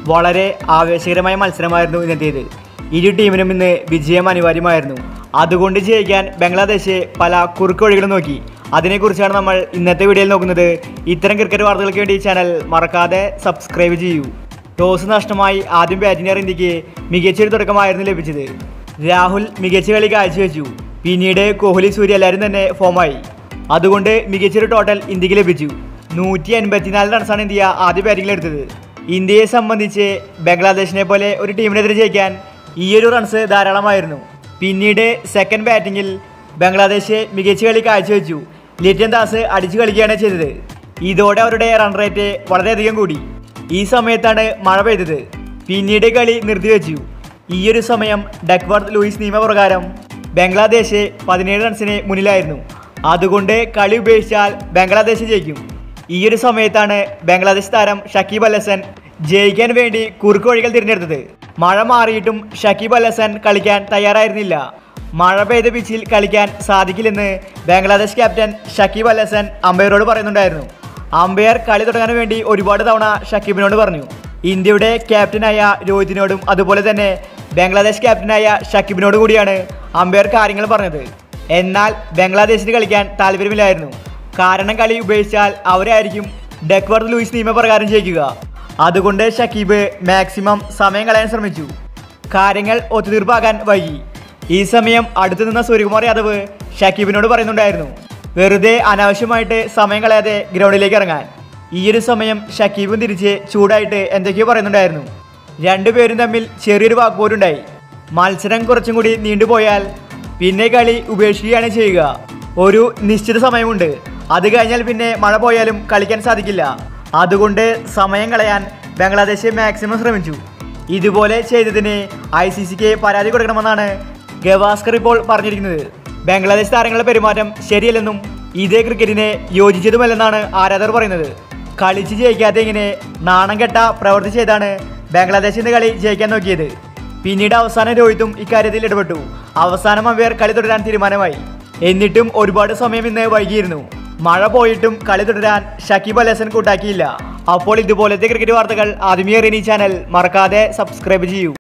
വളരെ ആവേശകരമായ മത്സരമായിരുന്നു ഇന്നത്തേത് ഇരു ടീമിനും ഇന്ന് വിജയം അനിവാര്യമായിരുന്നു അതുകൊണ്ട് ജയിക്കാൻ ബംഗ്ലാദേശ് പല കുറുക്ക് വഴികളും നോക്കി അതിനെക്കുറിച്ചാണ് നമ്മൾ ഇന്നത്തെ വീഡിയോയിൽ നോക്കുന്നത് ഇത്തരം ക്രിക്കറ്റ് വാർത്തകൾക്ക് വേണ്ടി ഈ ചാനൽ മറക്കാതെ സബ്സ്ക്രൈബ് ചെയ്യൂ ടോസ് നഷ്ടമായി ആദ്യം ബാറ്റിംഗ് ഇന്ത്യക്ക് മികച്ചൊരു തുടക്കമായിരുന്നു ലഭിച്ചത് രാഹുൽ മികച്ച കളി കാഴ്ചവെച്ചു പിന്നീട് കോഹ്ലി സൂര്യ എല്ലാവരും തന്നെ ഫോമായി അതുകൊണ്ട് മികച്ചൊരു ടോട്ടൽ ഇന്ത്യക്ക് ലഭിച്ചു നൂറ്റി അൻപത്തിനാല് റൺസാണ് ഇന്ത്യ ആദ്യ ബാറ്റിംഗിൽ എടുത്തത് ഇന്ത്യയെ സംബന്ധിച്ച് ബംഗ്ലാദേശിനെ പോലെ ഒരു ടീമിനെതിരെ ജയിക്കാൻ ഈ ഒരു റൺസ് ധാരാളമായിരുന്നു പിന്നീട് സെക്കൻഡ് ബാറ്റിംഗിൽ ബംഗ്ലാദേശ് മികച്ച കളി കാഴ്ചവെച്ചു ലിറ്റൻ ദാസ് അടിച്ചു കളിക്കുകയാണ് ചെയ്തത് ഇതോടെ അവരുടെ റൺ റേറ്റ് വളരെയധികം കൂടി ഈ സമയത്താണ് മഴ പെയ്തത് പിന്നീട് കളി നിർത്തിവെച്ചു ഈയൊരു സമയം ഡക്വർത്ത് ലൂയിസ് നിയമപ്രകാരം ബംഗ്ലാദേശ് പതിനേഴ് റൺസിന് മുന്നിലായിരുന്നു അതുകൊണ്ട് കളി ഉപേക്ഷിച്ചാൽ ബംഗ്ലാദേശ് ജയിക്കും ഈയൊരു സമയത്താണ് ബംഗ്ലാദേശ് താരം ഷക്കീബ് അൽ ഹസൻ ജയിക്കാൻ വേണ്ടി കുറുക്ക് വഴികൾ തിരഞ്ഞെടുത്തത് മഴ മാറിയിട്ടും ഷക്കീബ് അൽ ഹസൻ കളിക്കാൻ തയ്യാറായിരുന്നില്ല മഴ പെയ്ത പിച്ചിൽ കളിക്കാൻ സാധിക്കില്ലെന്ന് ബംഗ്ലാദേശ് ക്യാപ്റ്റൻ ഷക്കീബ് അൽ ഹസൻ അമ്പയറോട് പറയുന്നുണ്ടായിരുന്നു അമ്പയർ കളി തുടങ്ങാൻ വേണ്ടി ഒരുപാട് തവണ ഷക്കീബിനോട് പറഞ്ഞു ഇന്ത്യയുടെ ക്യാപ്റ്റനായ രോഹിത്തിനോടും അതുപോലെ തന്നെ ബംഗ്ലാദേശ് ക്യാപ്റ്റനായ ഷക്കീബിനോട് കൂടിയാണ് അമ്പയർ കാര്യങ്ങൾ പറഞ്ഞത് എന്നാൽ ബംഗ്ലാദേശിന് കളിക്കാൻ താല്പര്യമില്ലായിരുന്നു കാരണം കളി ഉപേക്ഷിച്ചാൽ അവരായിരിക്കും ഡെക്വർത്ത് ലൂയിസ് നിയമപ്രകാരം ജയിക്കുക അതുകൊണ്ട് ഷക്കീബ് മാക്സിമം സമയം കളയാൻ ശ്രമിച്ചു കാര്യങ്ങൾ ഒത്തുതീർപ്പാക്കാൻ വൈകി ഈ സമയം അടുത്തു നിന്ന സൂര്യകുമാർ യാദവ് ഷക്കീബിനോട് പറയുന്നുണ്ടായിരുന്നു വെറുതെ അനാവശ്യമായിട്ട് സമയം കളയാതെ ഗ്രൗണ്ടിലേക്ക് ഇറങ്ങാൻ ഈയൊരു സമയം ഷക്കീബും തിരിച്ച് ചൂടായിട്ട് എന്തൊക്കെയോ പറയുന്നുണ്ടായിരുന്നു രണ്ടുപേരും തമ്മിൽ ചെറിയൊരു വാക്കുപോരുണ്ടായി മത്സരം കുറച്ചും കൂടി നീണ്ടുപോയാൽ പിന്നെ കളി ഉപേക്ഷിക്കുകയാണ് ചെയ്യുക ഒരു നിശ്ചിത സമയമുണ്ട് അത് കഴിഞ്ഞാൽ പിന്നെ മഴ പോയാലും കളിക്കാൻ സാധിക്കില്ല അതുകൊണ്ട് സമയം കളയാൻ ബംഗ്ലാദേശ് മാക്സിമം ശ്രമിച്ചു ഇതുപോലെ ചെയ്തതിന് ഐ സി സിക്ക് പരാതി കൊടുക്കണമെന്നാണ് ഗവാസ്കർ ഇപ്പോൾ പറഞ്ഞിരിക്കുന്നത് ബംഗ്ലാദേശ് താരങ്ങളുടെ പെരുമാറ്റം ശരിയല്ലെന്നും ഇതേ ക്രിക്കറ്റിനെ യോജിച്ചതുമല്ലെന്നാണ് ആരാധകർ പറയുന്നത് കളിച്ച് ജയിക്കാതെ ഇങ്ങനെ നാണം കെട്ട പ്രവൃത്തി ചെയ്താണ് ബംഗ്ലാദേശ് ഇന്ന് കളി ജയിക്കാൻ നോക്കിയത് പിന്നീട് അവസാനം രോഹിത്തും ഇക്കാര്യത്തിൽ ഇടപെട്ടു അവസാനം അമ്പയർ കളി തുടരാൻ തീരുമാനമായി എന്നിട്ടും ഒരുപാട് സമയം ഇന്ന് വൈകിയിരുന്നു മഴ പോയിട്ടും കളി തുടരാൻ ഷക്കീബ് അൽ ഹസൻ കൂട്ടാക്കിയില്ല അപ്പോൾ ഇതുപോലത്തെ ക്രിക്കറ്റ് വാർത്തകൾ ആദ്യമേ അറിയാൻ ഈ ചാനൽ മറക്കാതെ സബ്സ്ക്രൈബ് ചെയ്യൂ